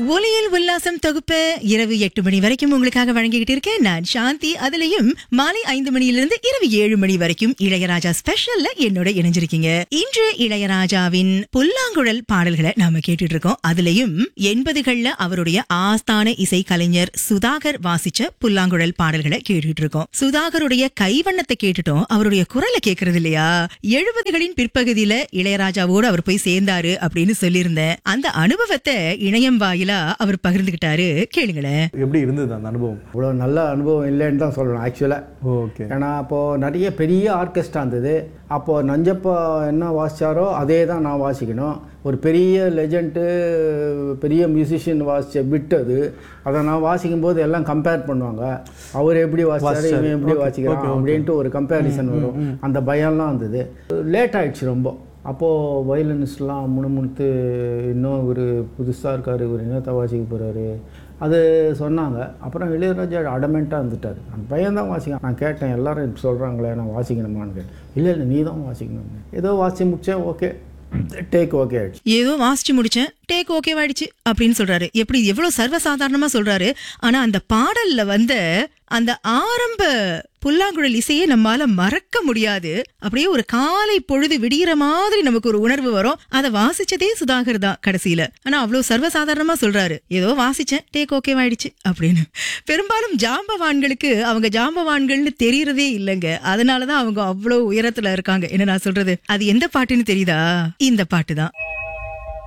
ஒலியில் உல்லாசம் தொகுப்பு இரவு எட்டு மணி வரைக்கும் உங்களுக்காக வழங்கிக்கிட்டு இருக்கேன் நான் சாந்தி அதுலயும் மாலை ஐந்து மணியிலிருந்து இரவு ஏழு மணி வரைக்கும் இளையராஜா ஸ்பெஷல்ல என்னோட இணைஞ்சிருக்கீங்க இன்று இளையராஜாவின் புல்லாங்குழல் பாடல்களை நாம கேட்டுட்டு இருக்கோம் அதுலயும் எண்பதுகள்ல அவருடைய ஆஸ்தான இசை கலைஞர் சுதாகர் வாசிச்ச புல்லாங்குழல் பாடல்களை கேட்டுட்டு இருக்கோம் சுதாகருடைய கைவண்ணத்தை கேட்டுட்டோம் அவருடைய குரலை கேட்கறது இல்லையா எழுபதுகளின் பிற்பகுதியில இளையராஜாவோடு அவர் போய் சேர்ந்தாரு அப்படின்னு சொல்லியிருந்தேன் அந்த அனுபவத்தை இணையம் வாயிலா அவர் பகிர்ந்துகிட்டாரு கேளுங்களேன் எப்படி இருந்தது அந்த அனுபவம் அவ்வளோ நல்ல அனுபவம் இல்லைன்னு தான் சொல்லணும் ஆக்சுவலாக ஓகே ஏன்னா அப்போது நிறைய பெரிய ஆர்கெஸ்ட்ரா இருந்தது அப்போது நஞ்சப்பா என்ன வாசித்தாரோ அதே தான் நான் வாசிக்கணும் ஒரு பெரிய லெஜண்ட்டு பெரிய மியூசிஷியன் வாசித்த பிட் அது அதை நான் வாசிக்கும் போது எல்லாம் கம்பேர் பண்ணுவாங்க அவர் எப்படி வாசிச்சாரு இவன் எப்படி வாசிக்கிறான் அப்படின்ட்டு ஒரு கம்பேரிசன் வரும் அந்த பயம்லாம் இருந்தது லேட் ஆயிடுச்சு ரொம்ப அப்போது வயலினிஸ்ட்லாம் முணுமுணுத்து இன்னும் இவர் புதுசாக இருக்கார் இவர் என்னத்தை வாசிக்க போகிறாரு அது சொன்னாங்க அப்புறம் இளையராஜா அடமெண்ட்டாக இருந்துட்டார் அந்த பையன் தான் வாசிக்க நான் கேட்டேன் எல்லாரும் சொல்கிறாங்களே நான் வாசிக்கணுமான்னு கேட்டேன் இல்லை இல்லை நீ தான் வாசிக்கணும் ஏதோ வாசி முடிச்சேன் ஓகே டேக் ஓகே ஆயிடுச்சு ஏதோ வாசிச்சு முடிச்சேன் டேக் ஓகேவாயிடுச்சு அப்படின்னு சொல்றாரு எப்படி எவ்வளவு சர்வசாதாரணமா சொல்றாரு ஆனா அந்த பாடல்ல வந்த அந்த ஆரம்ப புல்லாங்குழல் இசையை நம்மால மறக்க முடியாது அப்படியே ஒரு காலை பொழுது விடிகிற மாதிரி நமக்கு ஒரு உணர்வு வரும் அதை வாசிச்சதே சுதாகர் தான் கடைசியில ஆனா அவ்வளவு சர்வசாதாரணமா சொல்றாரு ஏதோ வாசிச்சேன் டேக் ஓகேவாயிடுச்சு அப்படின்னு பெரும்பாலும் ஜாம்பவான்களுக்கு அவங்க ஜாம்பவான்கள்னு தெரியறதே இல்லைங்க அதனாலதான் அவங்க அவ்வளவு உயரத்துல இருக்காங்க என்ன நான் சொல்றது அது எந்த பாட்டுன்னு தெரியுதா இந்த பாட்டு தான்